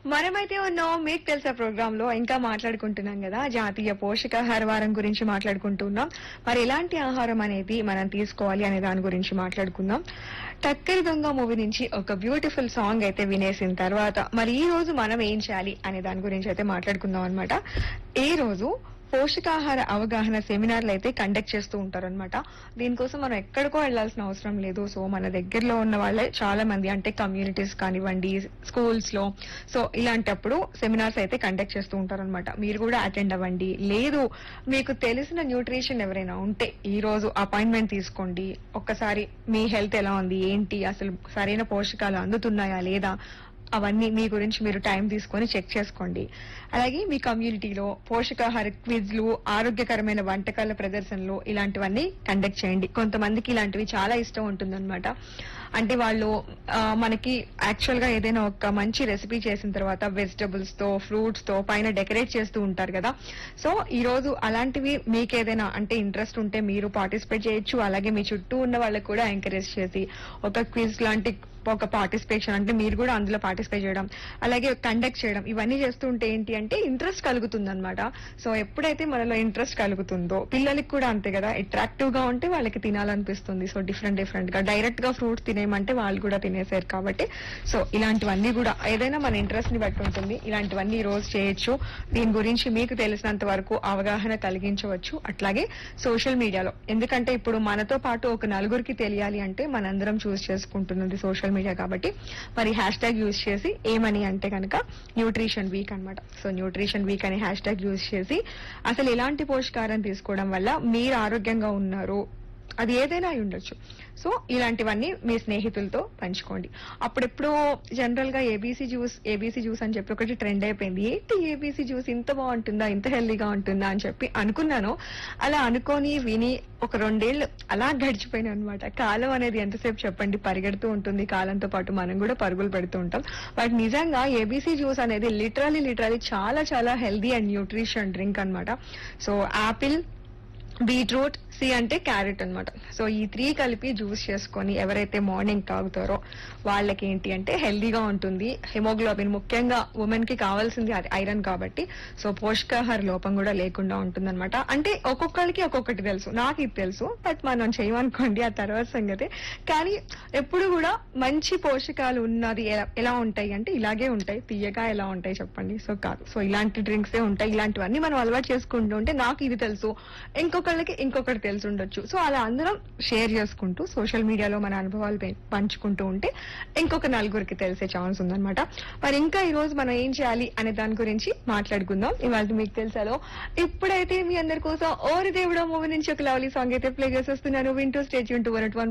మనమైతే ఉన్నాం మీకు తెలుసా ప్రోగ్రామ్ లో ఇంకా మాట్లాడుకుంటున్నాం కదా జాతీయ పోషకాహార వారం గురించి మాట్లాడుకుంటున్నాం మరి ఎలాంటి ఆహారం అనేది మనం తీసుకోవాలి అనే దాని గురించి మాట్లాడుకుందాం టక్కరి దొంగ మూవీ నుంచి ఒక బ్యూటిఫుల్ సాంగ్ అయితే వినేసిన తర్వాత మరి ఈ రోజు మనం ఏం చేయాలి అనే దాని గురించి అయితే మాట్లాడుకుందాం అనమాట ఈ రోజు పోషకాహార అవగాహన సెమినార్లు అయితే కండక్ట్ చేస్తూ ఉంటారన్నమాట దీనికోసం మనం ఎక్కడికో వెళ్లాల్సిన అవసరం లేదు సో మన దగ్గరలో ఉన్న వాళ్ళే చాలా మంది అంటే కమ్యూనిటీస్ కానివ్వండి స్కూల్స్ లో సో ఇలాంటప్పుడు సెమినార్స్ అయితే కండక్ట్ చేస్తూ ఉంటారన్నమాట మీరు కూడా అటెండ్ అవ్వండి లేదు మీకు తెలిసిన న్యూట్రిషన్ ఎవరైనా ఉంటే ఈ రోజు అపాయింట్మెంట్ తీసుకోండి ఒక్కసారి మీ హెల్త్ ఎలా ఉంది ఏంటి అసలు సరైన పోషకాలు అందుతున్నాయా లేదా అవన్నీ మీ గురించి మీరు టైం తీసుకొని చెక్ చేసుకోండి అలాగే మీ కమ్యూనిటీలో పోషకాహార క్విజ్లు ఆరోగ్యకరమైన వంటకాల ప్రదర్శనలు ఇలాంటివన్నీ కండక్ట్ చేయండి కొంతమందికి ఇలాంటివి చాలా ఇష్టం ఉంటుందన్నమాట అంటే వాళ్ళు ఆ, మనకి యాక్చువల్ గా ఏదైనా ఒక మంచి రెసిపీ చేసిన తర్వాత వెజిటబుల్స్ తో ఫ్రూట్స్ తో పైన డెకరేట్ చేస్తూ ఉంటారు కదా సో ఈ రోజు అలాంటివి మీకు ఏదైనా అంటే ఇంట్రెస్ట్ ఉంటే మీరు పార్టిసిపేట్ చేయొచ్చు అలాగే మీ చుట్టూ ఉన్న వాళ్ళకి కూడా ఎంకరేజ్ చేసి ఒక క్విజ్ లాంటి ఒక పార్టిసిపేషన్ అంటే మీరు కూడా అందులో పార్టిసిపేట్ చేయడం అలాగే కండక్ట్ చేయడం ఇవన్నీ చేస్తుంటే ఏంటి అంటే ఇంట్రెస్ట్ కలుగుతుంది అనమాట సో ఎప్పుడైతే మనలో ఇంట్రెస్ట్ కలుగుతుందో పిల్లలకి కూడా అంతే కదా అట్రాక్టివ్ గా ఉంటే వాళ్ళకి తినాలనిపిస్తుంది సో డిఫరెంట్ డిఫరెంట్ గా డైరెక్ట్ గా ఫ్రూట్స్ తినేయమంటే వాళ్ళు కూడా తినేసారు కాబట్టి సో ఇలాంటివన్నీ కూడా ఏదైనా మన ఇంట్రెస్ట్ ని బట్టి ఉంటుంది ఇలాంటివన్నీ ఈ రోజు చేయొచ్చు దీని గురించి మీకు తెలిసినంత వరకు అవగాహన కలిగించవచ్చు అట్లాగే సోషల్ మీడియాలో ఎందుకంటే ఇప్పుడు మనతో పాటు ఒక నలుగురికి తెలియాలి అంటే మనందరం చూస్ చేసుకుంటున్నది సోషల్ మీడియా కాబట్టి మరి హ్యాష్ ట్యాగ్ యూజ్ చేసి ఏమని అంటే కనుక న్యూట్రిషన్ వీక్ అన్నమాట సో న్యూట్రిషన్ వీక్ అనే హ్యాష్ ట్యాగ్ యూజ్ చేసి అసలు ఎలాంటి పోషకారం తీసుకోవడం వల్ల మీరు ఆరోగ్యంగా ఉన్నారు అది ఏదైనా అయి ఉండొచ్చు సో ఇలాంటివన్నీ మీ స్నేహితులతో పంచుకోండి అప్పుడెప్పుడు జనరల్ గా ఏబీసీ జ్యూస్ ఏబీసీ జ్యూస్ అని చెప్పి ఒకటి ట్రెండ్ అయిపోయింది ఏంటి ఏబీసీ జ్యూస్ ఇంత బాగుంటుందా ఇంత హెల్దీగా ఉంటుందా అని చెప్పి అనుకున్నాను అలా అనుకొని విని ఒక రెండేళ్లు అలా గడిచిపోయినాయి అనమాట కాలం అనేది ఎంతసేపు చెప్పండి పరిగెడుతూ ఉంటుంది కాలంతో పాటు మనం కూడా పరుగులు పెడుతూ ఉంటాం బట్ నిజంగా ఏబీసీ జ్యూస్ అనేది లిటరలీ లిటరలీ చాలా చాలా హెల్దీ అండ్ న్యూట్రిషన్ డ్రింక్ అన్నమాట సో యాపిల్ బీట్రూట్ సి అంటే క్యారెట్ అన్నమాట సో ఈ త్రీ కలిపి జ్యూస్ చేసుకొని ఎవరైతే మార్నింగ్ తాగుతారో వాళ్ళకి ఏంటి అంటే హెల్దీగా ఉంటుంది హిమోగ్లోబిన్ ముఖ్యంగా ఉమెన్ కి కావాల్సింది అది ఐరన్ కాబట్టి సో పోషకాహార లోపం కూడా లేకుండా ఉంటుందన్నమాట అంటే ఒక్కొక్కరికి ఒక్కొక్కటి తెలుసు నాకు ఇది తెలుసు బట్ మనం చేయమనుకోండి ఆ తర్వాత సంగతి కానీ ఎప్పుడు కూడా మంచి పోషకాలు ఉన్నది ఎలా- ఎలా ఉంటాయి అంటే ఇలాగే ఉంటాయి తీయగా ఎలా ఉంటాయి చెప్పండి సో కాదు సో ఇలాంటి డ్రింక్స్ ఉంటాయి ఇలాంటివన్నీ మనం అలవాటు చేసుకుంటూ ఉంటే నాకు ఇది తెలుసు ఇంకొకళ్ళకి ఇంకొకటి తెలిసి ఉండొచ్చు సో అలా అందరం షేర్ చేసుకుంటూ సోషల్ మీడియాలో మన అనుభవాలు పె- పంచుకుంటూ ఉంటే ఇంకొక నలుగురికి తెలిసే ఛాన్స్ ఉందన్నమాట మరి ఇంకా ఈ రోజు మనం ఏం చేయాలి అనే దాని గురించి మాట్లాడుకుందాం ఇవాళ మీకు తెలుసాలో ఇప్పుడైతే మీ అందరి కోసం ఓరి దేవుడో మూవీ నుంచి ఒక లవ్లీ సాంగ్ అయితే ప్లే చేసేస్తున్నాను వింటూ స్టేజ్ యూన్ టు వన్